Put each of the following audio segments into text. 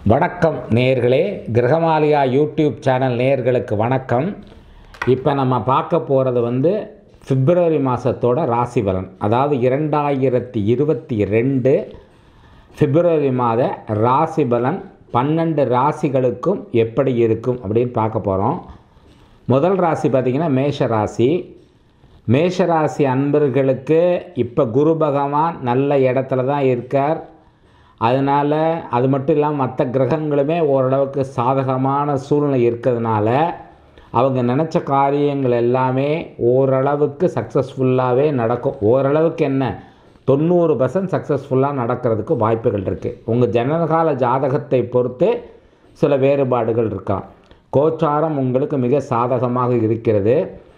வணக்கம் நேயர்களே கிரகமாலியா YouTube channel நேயர்களுக்கு வணக்கம் இப்போ நம்ம பார்க்க போகிறது வந்து பிப்ரவரி மாதத்தோட ராசி பலன் அதாவது இரண்டாயிரத்தி இருபத்தி ரெண்டு பிப்ரவரி மாத ராசி பலன் பன்னெண்டு ராசிகளுக்கும் எப்படி இருக்கும் அப்படின்னு பார்க்க போகிறோம் முதல் ராசி பார்த்திங்கன்னா மேஷ ராசி மேஷராசி அன்பர்களுக்கு இப்போ குரு பகவான் நல்ல இடத்துல தான் இருக்கார் அதனால் அது மட்டும் இல்லாமல் மற்ற கிரகங்களுமே ஓரளவுக்கு சாதகமான சூழ்நிலை இருக்கிறதுனால அவங்க நினச்ச காரியங்கள் எல்லாமே ஓரளவுக்கு சக்ஸஸ்ஃபுல்லாகவே நடக்கும் ஓரளவுக்கு என்ன தொண்ணூறு பர்சன்ட் சக்ஸஸ்ஃபுல்லாக நடக்கிறதுக்கு வாய்ப்புகள் இருக்குது உங்கள் ஜனகால ஜாதகத்தை பொறுத்து சில வேறுபாடுகள் இருக்கலாம் கோச்சாரம் உங்களுக்கு மிக சாதகமாக இருக்கிறது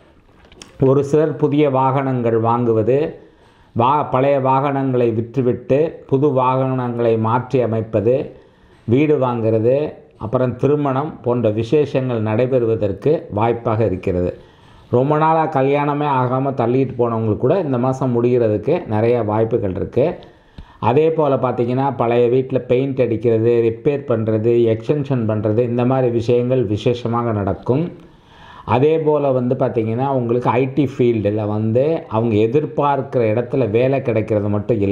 ஒரு சிலர் புதிய வாகனங்கள் வாங்குவது வா பழைய வாகனங்களை விற்றுவிட்டு புது வாகனங்களை மாற்றி அமைப்பது வீடு வாங்கிறது அப்புறம் திருமணம் போன்ற விசேஷங்கள் நடைபெறுவதற்கு வாய்ப்பாக இருக்கிறது ரொம்ப நாளாக கல்யாணமே ஆகாமல் தள்ளிட்டு போனவங்களுக்கு கூட இந்த மாதம் முடிகிறதுக்கு நிறைய வாய்ப்புகள் இருக்குது அதே போல் பார்த்திங்கன்னா பழைய வீட்டில் பெயிண்ட் அடிக்கிறது ரிப்பேர் பண்ணுறது எக்ஸ்டென்ஷன் பண்ணுறது இந்த மாதிரி விஷயங்கள் விசேஷமாக நடக்கும் அதே போல் வந்து பார்த்திங்கன்னா உங்களுக்கு ஐடி ஃபீல்டில் வந்து அவங்க எதிர்பார்க்குற இடத்துல வேலை கிடைக்கிறது மட்டும்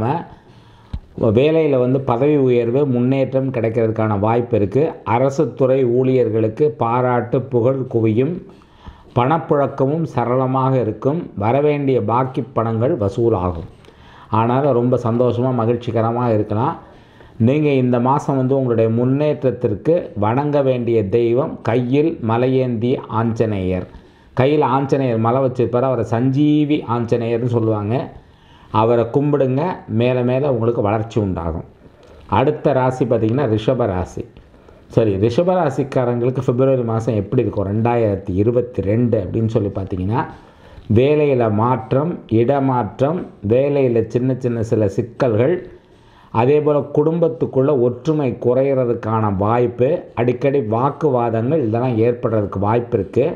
இல்லாமல் வேலையில் வந்து பதவி உயர்வு முன்னேற்றம் கிடைக்கிறதுக்கான வாய்ப்பு இருக்குது அரசு துறை ஊழியர்களுக்கு பாராட்டு புகழ் குவியும் பணப்புழக்கமும் சரளமாக இருக்கும் வரவேண்டிய பாக்கி பணங்கள் வசூலாகும் ஆனால் ரொம்ப சந்தோஷமாக மகிழ்ச்சிகரமாக இருக்கலாம் நீங்கள் இந்த மாதம் வந்து உங்களுடைய முன்னேற்றத்திற்கு வணங்க வேண்டிய தெய்வம் கையில் மலையேந்தி ஆஞ்சநேயர் கையில் ஆஞ்சநேயர் மலை வச்சிருப்பார் அவரை சஞ்சீவி ஆஞ்சநேயர்னு சொல்லுவாங்க அவரை கும்பிடுங்க மேலே மேலே உங்களுக்கு வளர்ச்சி உண்டாகும் அடுத்த ராசி பார்த்திங்கன்னா ரிஷப ராசி சரி ரிஷப ராசிக்காரங்களுக்கு பிப்ரவரி மாதம் எப்படி இருக்கும் ரெண்டாயிரத்தி இருபத்தி ரெண்டு அப்படின்னு சொல்லி பார்த்தீங்கன்னா வேலையில் மாற்றம் இடமாற்றம் வேலையில் சின்ன சின்ன சில சிக்கல்கள் அதே போல் குடும்பத்துக்குள்ளே ஒற்றுமை குறையிறதுக்கான வாய்ப்பு அடிக்கடி வாக்குவாதங்கள் இதெல்லாம் ஏற்படுறதுக்கு வாய்ப்பு இருக்குது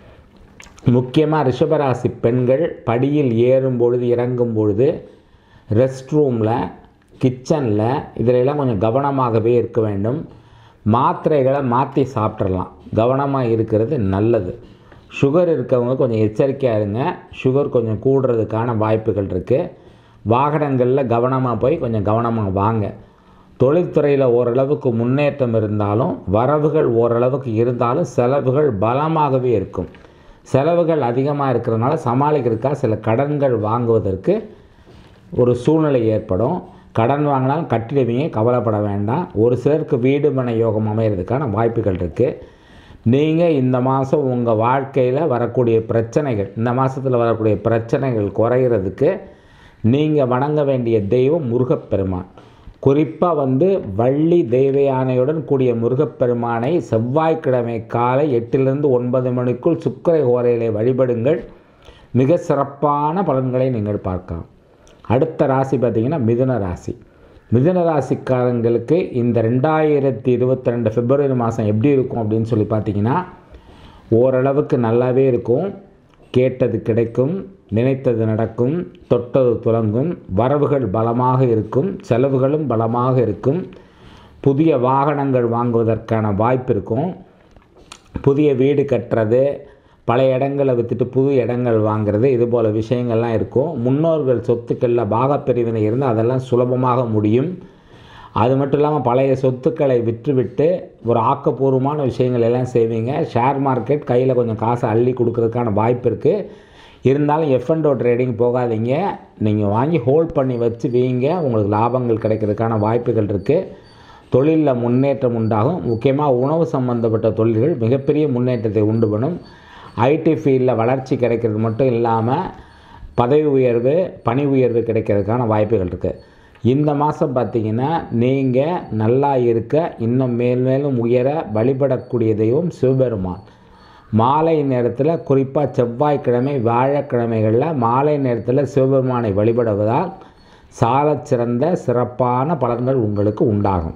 முக்கியமாக ரிஷபராசி பெண்கள் படியில் ஏறும் பொழுது இறங்கும் பொழுது ரெஸ்ட் ரூமில் கிச்சனில் இதிலெல்லாம் கொஞ்சம் கவனமாகவே இருக்க வேண்டும் மாத்திரைகளை மாற்றி சாப்பிட்றலாம் கவனமாக இருக்கிறது நல்லது சுகர் இருக்கவங்க கொஞ்சம் எச்சரிக்கையாக இருங்க சுகர் கொஞ்சம் கூடுறதுக்கான வாய்ப்புகள் இருக்குது வாகனங்களில் கவனமாக போய் கொஞ்சம் கவனமாக வாங்க தொழில்துறையில் ஓரளவுக்கு முன்னேற்றம் இருந்தாலும் வரவுகள் ஓரளவுக்கு இருந்தாலும் செலவுகள் பலமாகவே இருக்கும் செலவுகள் அதிகமாக இருக்கிறதுனால சமாளிக்கிறதுக்காக சில கடன்கள் வாங்குவதற்கு ஒரு சூழ்நிலை ஏற்படும் கடன் வாங்கினாலும் கட்டிடுவீங்க கவலைப்பட வேண்டாம் ஒரு சிலருக்கு வீடு மனை யோகம் அமைகிறதுக்கான வாய்ப்புகள் இருக்குது நீங்கள் இந்த மாதம் உங்கள் வாழ்க்கையில் வரக்கூடிய பிரச்சனைகள் இந்த மாதத்தில் வரக்கூடிய பிரச்சனைகள் குறையிறதுக்கு நீங்கள் வணங்க வேண்டிய தெய்வம் முருகப்பெருமான் குறிப்பாக வந்து வள்ளி தெய்வயானையுடன் கூடிய முருகப்பெருமானை செவ்வாய்க்கிழமை காலை எட்டிலிருந்து ஒன்பது மணிக்குள் சுக்கரை ஓரையிலே வழிபடுங்கள் மிக சிறப்பான பலன்களை நீங்கள் பார்க்கலாம் அடுத்த ராசி பார்த்திங்கன்னா மிதுன ராசி மிதுன ராசிக்காரங்களுக்கு இந்த ரெண்டாயிரத்தி இருபத்தி ரெண்டு பிப்ரவரி மாதம் எப்படி இருக்கும் அப்படின்னு சொல்லி பார்த்தீங்கன்னா ஓரளவுக்கு நல்லாவே இருக்கும் கேட்டது கிடைக்கும் நினைத்தது நடக்கும் தொட்டது துலங்கும் வரவுகள் பலமாக இருக்கும் செலவுகளும் பலமாக இருக்கும் புதிய வாகனங்கள் வாங்குவதற்கான வாய்ப்பு இருக்கும் புதிய வீடு கட்டுறது பழைய இடங்களை விற்றுட்டு புது இடங்கள் வாங்குறது இது போல் விஷயங்கள்லாம் இருக்கும் முன்னோர்கள் சொத்துக்களில் பாகப்பிரிவினை இருந்தால் அதெல்லாம் சுலபமாக முடியும் அது மட்டும் இல்லாமல் பழைய சொத்துக்களை விற்றுவிட்டு ஒரு ஆக்கப்பூர்வமான விஷயங்கள் எல்லாம் செய்வீங்க ஷேர் மார்க்கெட் கையில் கொஞ்சம் காசை அள்ளி கொடுக்கறதுக்கான வாய்ப்பு இருக்குது இருந்தாலும் எஃப் அண்ட் ஓ ட்ரேடிங் போகாதீங்க நீங்கள் வாங்கி ஹோல்ட் பண்ணி வச்சு வீங்க உங்களுக்கு லாபங்கள் கிடைக்கிறதுக்கான வாய்ப்புகள் இருக்குது தொழிலில் முன்னேற்றம் உண்டாகும் முக்கியமாக உணவு சம்பந்தப்பட்ட தொழில்கள் மிகப்பெரிய முன்னேற்றத்தை உண்டு பண்ணும் ஐடி ஃபீல்டில் வளர்ச்சி கிடைக்கிறது மட்டும் இல்லாமல் பதவி உயர்வு பணி உயர்வு கிடைக்கிறதுக்கான வாய்ப்புகள் இருக்குது இந்த மாதம் பார்த்திங்கன்னா நீங்கள் நல்லா இருக்க இன்னும் மேல் மேலும் உயர வழிபடக்கூடிய தெய்வம் சிவபெருமான் மாலை நேரத்தில் குறிப்பாக செவ்வாய்க்கிழமை வியாழக்கிழமைகளில் மாலை நேரத்தில் சிவபெருமானை வழிபடுவதால் சாலச் சிறந்த சிறப்பான பலன்கள் உங்களுக்கு உண்டாகும்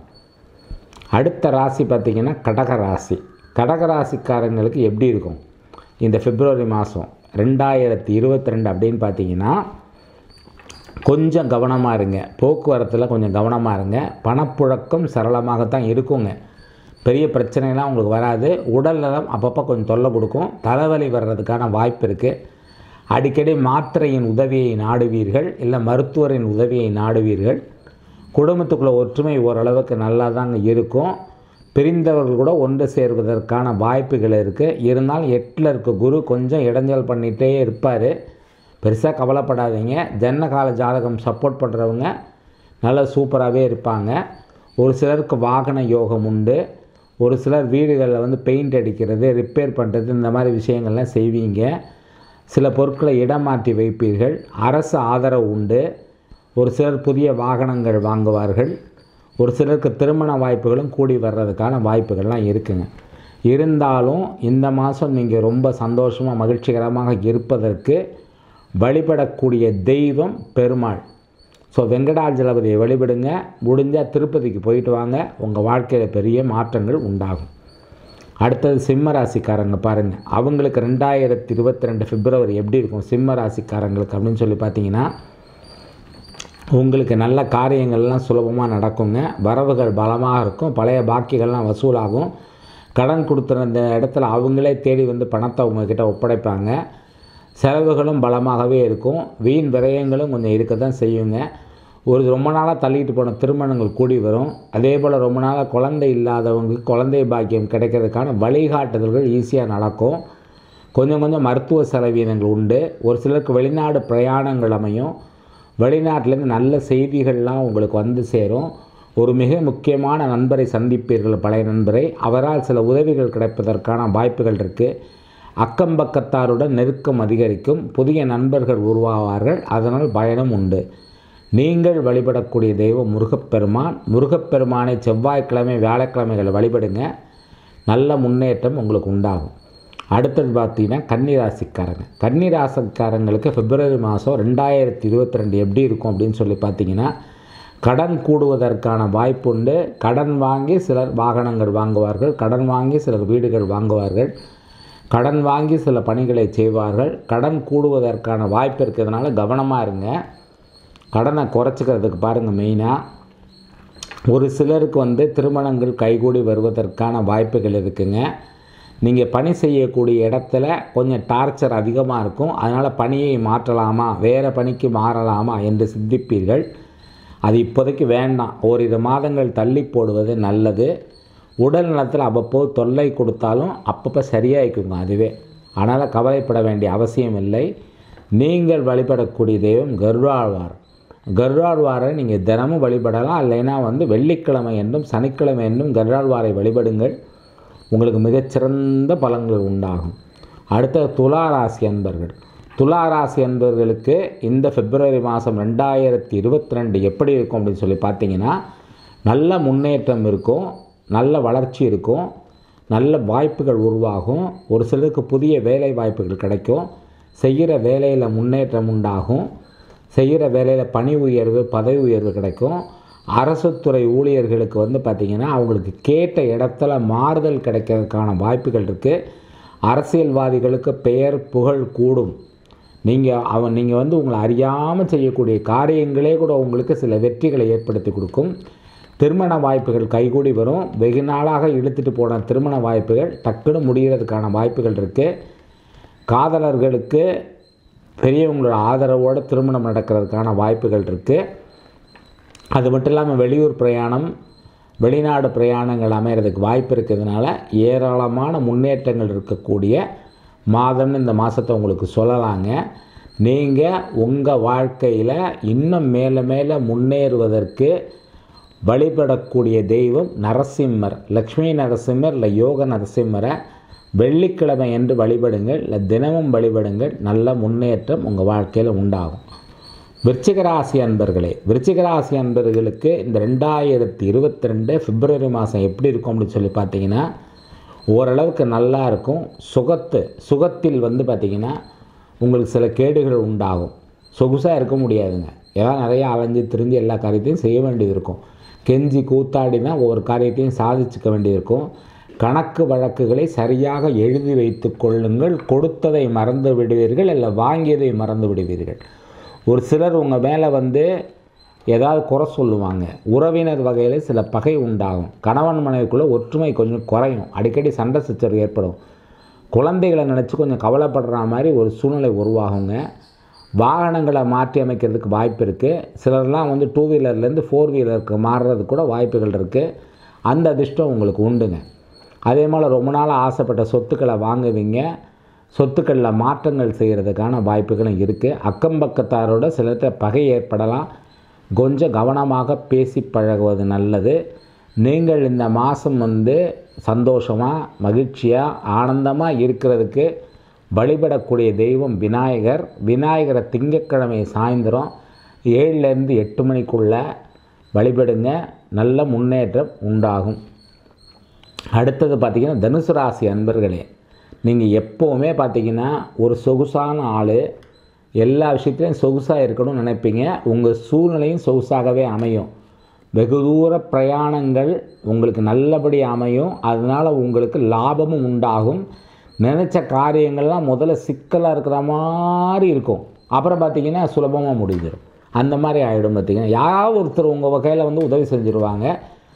அடுத்த ராசி பார்த்திங்கன்னா கடக ராசி கடக ராசிக்காரங்களுக்கு எப்படி இருக்கும் இந்த பிப்ரவரி மாதம் ரெண்டாயிரத்தி இருபத்தி ரெண்டு அப்படின்னு பார்த்தீங்கன்னா கொஞ்சம் கவனமாக இருங்க போக்குவரத்தில் கொஞ்சம் கவனமாக இருங்க பணப்புழக்கம் சரளமாகத்தான் இருக்குங்க பெரிய பிரச்சனைலாம் உங்களுக்கு வராது உடல் நலம் அப்பப்போ கொஞ்சம் தொல்லை கொடுக்கும் தலைவலி வர்றதுக்கான வாய்ப்பு இருக்குது அடிக்கடி மாத்திரையின் உதவியை நாடுவீர்கள் இல்லை மருத்துவரின் உதவியை நாடுவீர்கள் குடும்பத்துக்குள்ளே ஒற்றுமை ஓரளவுக்கு நல்லா தாங்க இருக்கும் பிரிந்தவர்கள் கூட ஒன்று சேர்வதற்கான வாய்ப்புகள் இருக்குது இருந்தாலும் எட்டில் இருக்க குரு கொஞ்சம் இடைஞ்சல் பண்ணிகிட்டே இருப்பார் பெருசாக கவலைப்படாதீங்க ஜன்ன கால ஜாதகம் சப்போர்ட் பண்ணுறவங்க நல்லா சூப்பராகவே இருப்பாங்க ஒரு சிலருக்கு வாகன யோகம் உண்டு ஒரு சிலர் வீடுகளில் வந்து பெயிண்ட் அடிக்கிறது ரிப்பேர் பண்ணுறது இந்த மாதிரி விஷயங்கள்லாம் செய்வீங்க சில பொருட்களை இடம் மாற்றி வைப்பீர்கள் அரசு ஆதரவு உண்டு ஒரு சிலர் புதிய வாகனங்கள் வாங்குவார்கள் ஒரு சிலருக்கு திருமண வாய்ப்புகளும் கூடி வர்றதுக்கான வாய்ப்புகள்லாம் இருக்குங்க இருந்தாலும் இந்த மாதம் நீங்கள் ரொம்ப சந்தோஷமாக மகிழ்ச்சிகரமாக இருப்பதற்கு வழிபடக்கூடிய தெய்வம் பெருமாள் ஸோ வெங்கடாஜலபதியை வழிபடுங்க முடிஞ்சால் திருப்பதிக்கு போயிட்டு வாங்க உங்கள் வாழ்க்கையில் பெரிய மாற்றங்கள் உண்டாகும் அடுத்தது சிம்ம ராசிக்காரங்க பாருங்கள் அவங்களுக்கு ரெண்டாயிரத்தி இருபத்தி ரெண்டு பிப்ரவரி எப்படி இருக்கும் சிம்ம ராசிக்காரங்களுக்கு அப்படின்னு சொல்லி பார்த்தீங்கன்னா உங்களுக்கு நல்ல காரியங்கள்லாம் சுலபமாக நடக்குங்க வரவுகள் பலமாக இருக்கும் பழைய பாக்கிகள்லாம் வசூலாகும் கடன் கொடுத்துருந்த இடத்துல அவங்களே தேடி வந்து பணத்தை உங்ககிட்ட ஒப்படைப்பாங்க செலவுகளும் பலமாகவே இருக்கும் வீண் விரயங்களும் கொஞ்சம் இருக்க தான் செய்யுங்க ஒரு ரொம்ப நாளாக தள்ளிட்டு போன திருமணங்கள் கூடி வரும் அதே போல் ரொம்ப நாளாக குழந்தை இல்லாதவங்களுக்கு குழந்தை பாக்கியம் கிடைக்கிறதுக்கான வழிகாட்டுதல்கள் ஈஸியாக நடக்கும் கொஞ்சம் கொஞ்சம் மருத்துவ செலவீனங்கள் உண்டு ஒரு சிலருக்கு வெளிநாடு பிரயாணங்கள் அமையும் வெளிநாட்டிலேருந்து நல்ல செய்திகள்லாம் உங்களுக்கு வந்து சேரும் ஒரு மிக முக்கியமான நண்பரை சந்திப்பீர்கள் பழைய நண்பரை அவரால் சில உதவிகள் கிடைப்பதற்கான வாய்ப்புகள் இருக்குது அக்கம் பக்கத்தாருடன் நெருக்கம் அதிகரிக்கும் புதிய நண்பர்கள் உருவாவார்கள் அதனால் பயணம் உண்டு நீங்கள் வழிபடக்கூடிய தெய்வம் முருகப்பெருமான் முருகப்பெருமானை செவ்வாய்க்கிழமை வியாழக்கிழமைகளை வழிபடுங்க நல்ல முன்னேற்றம் உங்களுக்கு உண்டாகும் அடுத்தது பார்த்தீங்கன்னா கன்னிராசிக்காரங்க கன்னிராசிக்காரங்களுக்கு பிப்ரவரி மாதம் ரெண்டாயிரத்தி இருபத்தி ரெண்டு எப்படி இருக்கும் அப்படின்னு சொல்லி பார்த்தீங்கன்னா கடன் கூடுவதற்கான வாய்ப்பு உண்டு கடன் வாங்கி சிலர் வாகனங்கள் வாங்குவார்கள் கடன் வாங்கி சிலர் வீடுகள் வாங்குவார்கள் கடன் வாங்கி சில பணிகளை செய்வார்கள் கடன் கூடுவதற்கான வாய்ப்பு இருக்கிறதுனால கவனமாக இருங்க கடனை குறைச்சிக்கிறதுக்கு பாருங்கள் மெயினாக ஒரு சிலருக்கு வந்து திருமணங்கள் கைகூடி வருவதற்கான வாய்ப்புகள் இருக்குங்க நீங்கள் பணி செய்யக்கூடிய இடத்துல கொஞ்சம் டார்ச்சர் அதிகமாக இருக்கும் அதனால் பணியை மாற்றலாமா வேறு பணிக்கு மாறலாமா என்று சிந்திப்பீர்கள் அது இப்போதைக்கு வேண்டாம் ஓரிரு மாதங்கள் தள்ளி போடுவது நல்லது உடல் நலத்தில் அவ்வப்போது தொல்லை கொடுத்தாலும் அப்பப்போ சரியாயிக்குங்க அதுவே அதனால் கவலைப்பட வேண்டிய அவசியம் இல்லை நீங்கள் வழிபடக்கூடிய தெய்வம் கருடாழ்வார் கருடாழ்வாரை நீங்கள் தினமும் வழிபடலாம் இல்லைன்னா வந்து வெள்ளிக்கிழமை என்றும் சனிக்கிழமை என்றும் கருடாழ்வாரை வழிபடுங்கள் உங்களுக்கு மிகச்சிறந்த பலன்கள் உண்டாகும் அடுத்த துலா ராசி அன்பர்கள் துலா ராசி அன்பர்களுக்கு இந்த பிப்ரவரி மாதம் ரெண்டாயிரத்தி இருபத்தி ரெண்டு எப்படி இருக்கும் அப்படின்னு சொல்லி பார்த்தீங்கன்னா நல்ல முன்னேற்றம் இருக்கும் நல்ல வளர்ச்சி இருக்கும் நல்ல வாய்ப்புகள் உருவாகும் ஒரு சிலருக்கு புதிய வேலை வாய்ப்புகள் கிடைக்கும் செய்கிற வேலையில் முன்னேற்றம் உண்டாகும் செய்கிற வேலையில் பணி உயர்வு பதவி உயர்வு கிடைக்கும் அரசு துறை ஊழியர்களுக்கு வந்து பார்த்திங்கன்னா அவங்களுக்கு கேட்ட இடத்துல மாறுதல் கிடைக்கிறதுக்கான வாய்ப்புகள் இருக்குது அரசியல்வாதிகளுக்கு பெயர் புகழ் கூடும் நீங்கள் அவன் நீங்கள் வந்து உங்களை அறியாமல் செய்யக்கூடிய காரியங்களே கூட உங்களுக்கு சில வெற்றிகளை ஏற்படுத்தி கொடுக்கும் திருமண வாய்ப்புகள் கைகூடி வரும் வெகு நாளாக இழுத்துட்டு போன திருமண வாய்ப்புகள் டக்குன்னு முடிகிறதுக்கான வாய்ப்புகள் இருக்குது காதலர்களுக்கு பெரியவங்களோட ஆதரவோடு திருமணம் நடக்கிறதுக்கான வாய்ப்புகள் இருக்குது அது மட்டும் இல்லாமல் வெளியூர் பிரயாணம் வெளிநாடு பிரயாணங்கள் அமைகிறதுக்கு வாய்ப்பு இருக்கிறதுனால ஏராளமான முன்னேற்றங்கள் இருக்கக்கூடிய மாதம்னு இந்த மாதத்தை உங்களுக்கு சொல்லலாங்க நீங்கள் உங்கள் வாழ்க்கையில் இன்னும் மேலே மேலே முன்னேறுவதற்கு வழிபடக்கூடிய தெய்வம் நரசிம்மர் லக்ஷ்மி நரசிம்மர் இல்லை யோக நரசிம்மரை வெள்ளிக்கிழமை என்று வழிபடுங்கள் இல்லை தினமும் வழிபடுங்கள் நல்ல முன்னேற்றம் உங்கள் வாழ்க்கையில் உண்டாகும் விருச்சிகராசி அன்பர்களே விருச்சிகராசி அன்பர்களுக்கு இந்த ரெண்டாயிரத்தி இருபத்தி ரெண்டு பிப்ரவரி மாதம் எப்படி இருக்கும் அப்படின்னு சொல்லி பார்த்தீங்கன்னா ஓரளவுக்கு நல்லா இருக்கும் சுகத்து சுகத்தில் வந்து பார்த்திங்கன்னா உங்களுக்கு சில கேடுகள் உண்டாகும் சொகுசாக இருக்க முடியாதுங்க ஏதாவது நிறையா அலைஞ்சு திரிஞ்சு எல்லா காரியத்தையும் செய்ய வேண்டியது இருக்கும் கெஞ்சி கூத்தாடினா ஒவ்வொரு காரியத்தையும் சாதிச்சுக்க வேண்டியிருக்கும் கணக்கு வழக்குகளை சரியாக எழுதி வைத்து கொள்ளுங்கள் கொடுத்ததை மறந்து விடுவீர்கள் இல்லை வாங்கியதை மறந்து விடுவீர்கள் ஒரு சிலர் உங்கள் மேலே வந்து ஏதாவது குறை சொல்லுவாங்க உறவினர் வகையில் சில பகை உண்டாகும் கணவன் மனைவிக்குள்ளே ஒற்றுமை கொஞ்சம் குறையும் அடிக்கடி சண்டை சச்சரவு ஏற்படும் குழந்தைகளை நினச்சி கொஞ்சம் கவலைப்படுற மாதிரி ஒரு சூழ்நிலை உருவாகுங்க வாகனங்களை மாற்றி அமைக்கிறதுக்கு வாய்ப்பு இருக்குது சிலர்லாம் வந்து டூ வீலர்லேருந்து ஃபோர் வீலருக்கு மாறுறதுக்கு கூட வாய்ப்புகள் இருக்குது அந்த அதிர்ஷ்டம் உங்களுக்கு உண்டுங்க அதே மாதிரி ரொம்ப நாள் ஆசைப்பட்ட சொத்துக்களை வாங்குவீங்க சொத்துக்களில் மாற்றங்கள் செய்கிறதுக்கான வாய்ப்புகளும் இருக்குது அக்கம் பக்கத்தாரோட சிலர்கிட்ட பகை ஏற்படலாம் கொஞ்சம் கவனமாக பேசி பழகுவது நல்லது நீங்கள் இந்த மாதம் வந்து சந்தோஷமாக மகிழ்ச்சியாக ஆனந்தமாக இருக்கிறதுக்கு வழிபடக்கூடிய தெய்வம் விநாயகர் விநாயகரை திங்கட்கிழமை சாயந்தரம் ஏழுலேருந்து எட்டு மணிக்குள்ளே வழிபடுங்க நல்ல முன்னேற்றம் உண்டாகும் அடுத்தது பார்த்திங்கன்னா தனுசு ராசி அன்பர்களே நீங்கள் எப்போவுமே பார்த்தீங்கன்னா ஒரு சொகுசான ஆள் எல்லா விஷயத்துலையும் சொகுசாக இருக்கணும்னு நினைப்பீங்க உங்கள் சூழ்நிலையும் சொகுசாகவே அமையும் வெகு தூர பிரயாணங்கள் உங்களுக்கு நல்லபடி அமையும் அதனால் உங்களுக்கு லாபமும் உண்டாகும் நினச்ச காரியங்கள்லாம் முதல்ல சிக்கலாக இருக்கிற மாதிரி இருக்கும் அப்புறம் பார்த்தீங்கன்னா சுலபமாக முடிஞ்சிடும் அந்த மாதிரி ஆகிடும் பார்த்தீங்கன்னா யாராவது ஒருத்தர் உங்கள் வகையில் வந்து உதவி செஞ்சுருவாங்க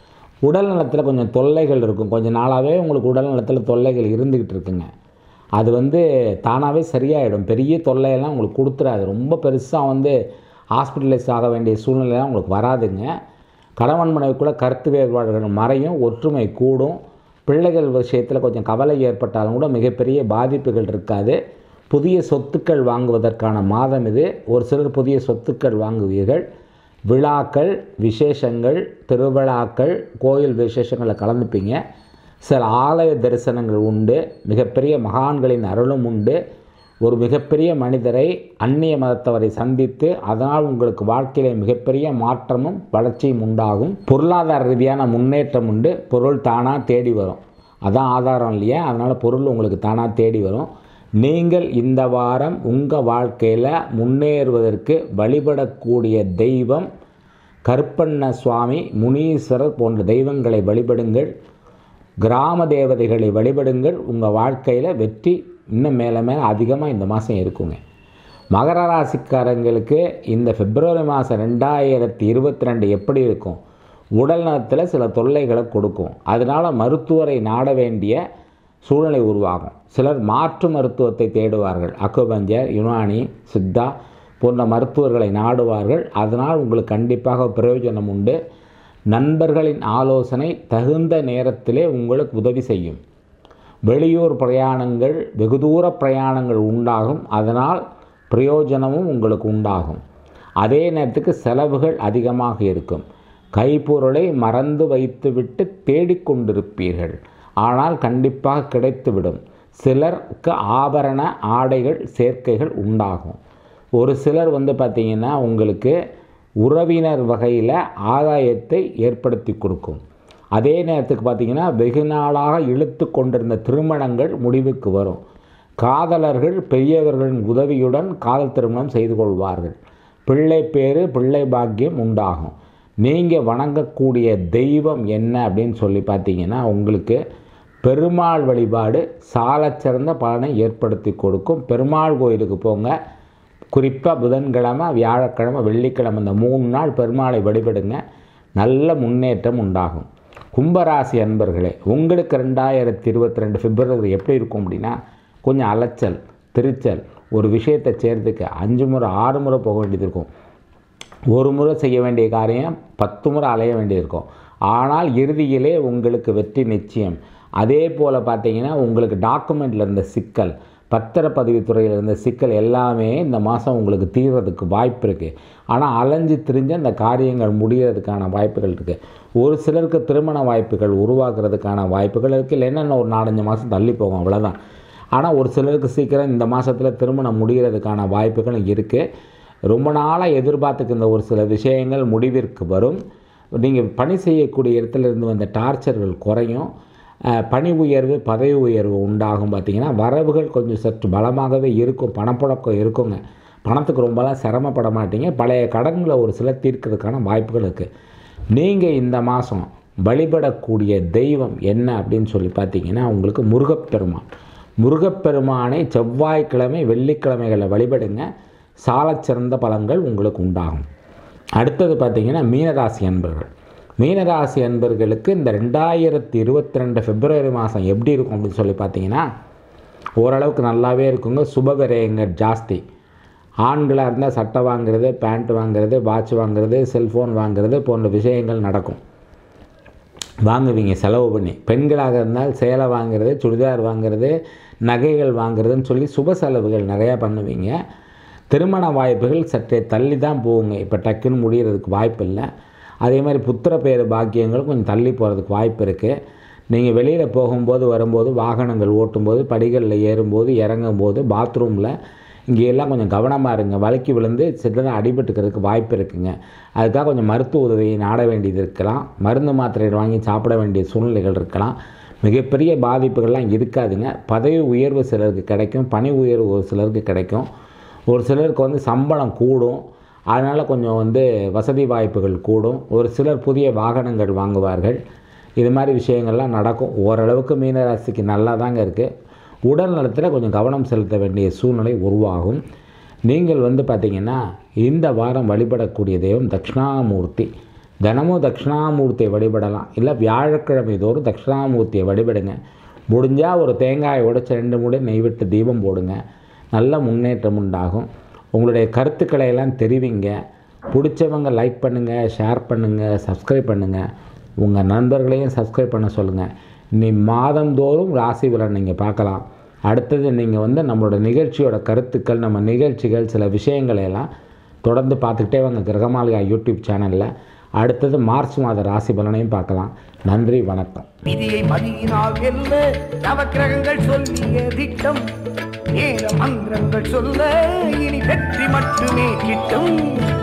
உடல் நலத்தில் கொஞ்சம் தொல்லைகள் இருக்கும் கொஞ்சம் நாளாகவே உங்களுக்கு உடல் நலத்தில் தொல்லைகள் இருந்துக்கிட்டு இருக்குங்க அது வந்து தானாகவே சரியாயிடும் பெரிய தொல்லையெல்லாம் உங்களுக்கு கொடுத்துறாது ரொம்ப பெருசாக வந்து ஹாஸ்பிட்டலைஸ் ஆக வேண்டிய சூழ்நிலைலாம் உங்களுக்கு வராதுங்க கணவன் மனைவிக்குள்ளே கருத்து வேறுபாடுகள் மறையும் ஒற்றுமை கூடும் பிள்ளைகள் விஷயத்தில் கொஞ்சம் கவலை ஏற்பட்டாலும் கூட மிகப்பெரிய பாதிப்புகள் இருக்காது புதிய சொத்துக்கள் வாங்குவதற்கான மாதம் இது ஒரு சிலர் புதிய சொத்துக்கள் வாங்குவீர்கள் விழாக்கள் விசேஷங்கள் திருவிழாக்கள் கோயில் விசேஷங்களில் கலந்துப்பீங்க சில ஆலய தரிசனங்கள் உண்டு மிகப்பெரிய மகான்களின் அருளும் உண்டு ஒரு மிகப்பெரிய மனிதரை அந்நிய மதத்தவரை சந்தித்து அதனால் உங்களுக்கு வாழ்க்கையில மிகப்பெரிய மாற்றமும் வளர்ச்சியும் உண்டாகும் பொருளாதார ரீதியான முன்னேற்றம் உண்டு பொருள் தானாக தேடி வரும் அதான் ஆதாரம் இல்லையா அதனால் பொருள் உங்களுக்கு தானாக தேடி வரும் நீங்கள் இந்த வாரம் உங்கள் வாழ்க்கையில் முன்னேறுவதற்கு வழிபடக்கூடிய தெய்வம் கருப்பண்ண சுவாமி முனீஸ்வரர் போன்ற தெய்வங்களை வழிபடுங்கள் கிராம தேவதைகளை வழிபடுங்கள் உங்கள் வாழ்க்கையில் வெற்றி இன்னும் மேலே மேலே அதிகமாக இந்த மாதம் இருக்குங்க மகர ராசிக்காரங்களுக்கு இந்த பிப்ரவரி மாதம் ரெண்டாயிரத்தி இருபத்தி ரெண்டு எப்படி இருக்கும் உடல் நலத்தில் சில தொல்லைகளை கொடுக்கும் அதனால் மருத்துவரை நாட வேண்டிய சூழ்நிலை உருவாகும் சிலர் மாற்று மருத்துவத்தை தேடுவார்கள் அக்குபஞ்சர் யுனானி சித்தா போன்ற மருத்துவர்களை நாடுவார்கள் அதனால் உங்களுக்கு கண்டிப்பாக பிரயோஜனம் உண்டு நண்பர்களின் ஆலோசனை தகுந்த நேரத்திலே உங்களுக்கு உதவி செய்யும் வெளியூர் பிரயாணங்கள் வெகு தூர பிரயாணங்கள் உண்டாகும் அதனால் பிரயோஜனமும் உங்களுக்கு உண்டாகும் அதே நேரத்துக்கு செலவுகள் அதிகமாக இருக்கும் கைப்பொருளை மறந்து வைத்துவிட்டு தேடிக்கொண்டிருப்பீர்கள் ஆனால் கண்டிப்பாக கிடைத்துவிடும் சிலருக்கு ஆபரண ஆடைகள் சேர்க்கைகள் உண்டாகும் ஒரு சிலர் வந்து பார்த்திங்கன்னா உங்களுக்கு உறவினர் வகையில் ஆதாயத்தை ஏற்படுத்தி கொடுக்கும் அதே நேரத்துக்கு பார்த்திங்கன்னா வெகு நாளாக இழுத்து கொண்டிருந்த திருமணங்கள் முடிவுக்கு வரும் காதலர்கள் பெரியவர்களின் உதவியுடன் காதல் திருமணம் செய்து கொள்வார்கள் பிள்ளை பேரு பிள்ளை பாக்கியம் உண்டாகும் நீங்கள் வணங்கக்கூடிய தெய்வம் என்ன அப்படின்னு சொல்லி பார்த்தீங்கன்னா உங்களுக்கு பெருமாள் வழிபாடு சாலச்சிறந்த பலனை ஏற்படுத்தி கொடுக்கும் பெருமாள் கோயிலுக்கு போங்க குறிப்பாக புதன்கிழமை வியாழக்கிழமை வெள்ளிக்கிழமை இந்த மூணு நாள் பெருமாளை வழிபடுங்க நல்ல முன்னேற்றம் உண்டாகும் கும்பராசி அன்பர்களே உங்களுக்கு ரெண்டாயிரத்தி இருபத்தி ரெண்டு பிப்ரவரி எப்படி இருக்கும் அப்படின்னா கொஞ்சம் அலைச்சல் திருச்சல் ஒரு விஷயத்தை சேர்த்துக்க அஞ்சு முறை ஆறு முறை போக வேண்டியது இருக்கும் ஒரு முறை செய்ய வேண்டிய காரியம் பத்து முறை அலைய வேண்டியிருக்கும் ஆனால் இறுதியிலே உங்களுக்கு வெற்றி நிச்சயம் அதே போல் பார்த்தீங்கன்னா உங்களுக்கு டாக்குமெண்ட்டில் இருந்த சிக்கல் பத்திரப்பதிவுத்துறையில் இருந்த சிக்கல் எல்லாமே இந்த மாதம் உங்களுக்கு தீர்றதுக்கு வாய்ப்பு இருக்குது ஆனால் அலைஞ்சு திரிஞ்சு அந்த காரியங்கள் முடிகிறதுக்கான வாய்ப்புகள் இருக்குது ஒரு சிலருக்கு திருமண வாய்ப்புகள் உருவாக்குறதுக்கான வாய்ப்புகள் இருக்குது இல்லைன்னா ஒரு நாலஞ்சு மாதம் தள்ளி போகும் அவ்வளோதான் ஆனால் ஒரு சிலருக்கு சீக்கிரம் இந்த மாதத்தில் திருமணம் முடிகிறதுக்கான வாய்ப்புகளும் இருக்குது ரொம்ப நாளாக எதிர்பார்த்துக்கிற ஒரு சில விஷயங்கள் முடிவிற்கு வரும் நீங்கள் பணி செய்யக்கூடிய இடத்துல இருந்து வந்த டார்ச்சர்கள் குறையும் அஹ், பணி உயர்வு பதவி உயர்வு உண்டாகும் பார்த்தீங்கன்னா வரவுகள் கொஞ்சம் சற்று பலமாகவே இருக்கும் பணப்புழக்கம் இருக்குங்க பணத்துக்கு ரொம்பலாம் சிரமப்பட மாட்டீங்க பழைய கடன்களை ஒரு சில தீர்க்கிறதுக்கான வாய்ப்புகள் இருக்குது நீங்கள் இந்த மாதம் வழிபடக்கூடிய தெய்வம் என்ன அப்படின்னு சொல்லி பார்த்தீங்கன்னா உங்களுக்கு முருகப்பெருமான் முருகப்பெருமானை செவ்வாய்க்கிழமை வெள்ளிக்கிழமைகளை வழிபடுங்க சாலச்சிறந்த பலன்கள் உங்களுக்கு உண்டாகும் அடுத்தது பார்த்திங்கன்னா மீனராசி அன்பர்கள் மீனராசி அன்பர்களுக்கு இந்த ரெண்டாயிரத்தி இருபத்தி ரெண்டு பிப்ரவரி மாதம் எப்படி இருக்கும் அப்படின்னு சொல்லி பார்த்தீங்கன்னா ஓரளவுக்கு நல்லாவே இருக்குங்க சுபவிரயங்கள் ஜாஸ்தி ஆண்களாக இருந்தால் சட்டை வாங்குறது பேண்ட் வாங்குறது வாட்ச் வாங்குறது செல்ஃபோன் வாங்குறது போன்ற விஷயங்கள் நடக்கும் வாங்குவீங்க செலவு பண்ணி பெண்களாக இருந்தால் சேலை வாங்குறது சுடிதார் வாங்குறது நகைகள் வாங்குறதுன்னு சொல்லி சுப செலவுகள் நிறையா பண்ணுவீங்க திருமண வாய்ப்புகள் சற்றே தள்ளி தான் போகுங்க இப்போ டக்குன்னு முடிகிறதுக்கு வாய்ப்பு இல்லை அதே மாதிரி புத்திர பேர் பாக்கியங்கள் கொஞ்சம் தள்ளி போகிறதுக்கு வாய்ப்பு இருக்குது நீங்கள் வெளியில் போகும்போது வரும்போது வாகனங்கள் ஓட்டும்போது படிகளில் ஏறும்போது இறங்கும்போது பாத்ரூமில் இங்கே எல்லாம் கொஞ்சம் கவனமாக இருங்க வழுக்கி விழுந்து சிலதான் அடிபட்டுக்கிறதுக்கு வாய்ப்பு இருக்குங்க அதுக்காக கொஞ்சம் மருத்துவ உதவியை நாட வேண்டியது இருக்கலாம் மருந்து மாத்திரைகள் வாங்கி சாப்பிட வேண்டிய சூழ்நிலைகள் இருக்கலாம் மிகப்பெரிய பாதிப்புகள்லாம் இருக்காதுங்க பதவி உயர்வு சிலருக்கு கிடைக்கும் பணி உயர்வு ஒரு சிலருக்கு கிடைக்கும் ஒரு சிலருக்கு வந்து சம்பளம் கூடும் அதனால் கொஞ்சம் வந்து வசதி வாய்ப்புகள் கூடும் ஒரு சிலர் புதிய வாகனங்கள் வாங்குவார்கள் இது மாதிரி விஷயங்கள்லாம் நடக்கும் ஓரளவுக்கு மீனராசிக்கு நல்லா தாங்க இருக்குது உடல் நலத்தில் கொஞ்சம் கவனம் செலுத்த வேண்டிய சூழ்நிலை உருவாகும் நீங்கள் வந்து பார்த்திங்கன்னா இந்த வாரம் வழிபடக்கூடிய தெய்வம் தட்சிணாமூர்த்தி தினமும் தட்சிணாமூர்த்தியை வழிபடலாம் இல்லை வியாழக்கிழமை தோறும் தட்சிணாமூர்த்தியை வழிபடுங்க முடிஞ்சால் ஒரு தேங்காயை உடைச்ச ரெண்டு மூடை நெய் விட்டு தீபம் போடுங்க நல்ல முன்னேற்றம் உண்டாகும் உங்களுடைய கருத்துக்களை எல்லாம் தெரிவிங்க பிடிச்சவங்க லைக் பண்ணுங்கள் ஷேர் பண்ணுங்கள் சப்ஸ்கிரைப் பண்ணுங்கள் உங்கள் நண்பர்களையும் சப்ஸ்கிரைப் பண்ண சொல்லுங்கள் நீ மாதந்தோறும் ராசி பலன் நீங்கள் பார்க்கலாம் அடுத்தது நீங்கள் வந்து நம்மளோட நிகழ்ச்சியோட கருத்துக்கள் நம்ம நிகழ்ச்சிகள் சில விஷயங்களை எல்லாம் தொடர்ந்து பார்த்துக்கிட்டே வாங்க கிரகமாலியா யூடியூப் சேனலில் அடுத்தது மார்ச் மாத ராசி பலனையும் பார்க்கலாம் நன்றி வணக்கம் விதியை மதியினால் வெல்ல நவக்கிரகங்கள் சொல்லிய திட்டம் நேர மந்திரங்கள் சொல்ல இனி வெற்றி மட்டுமே கிட்டும்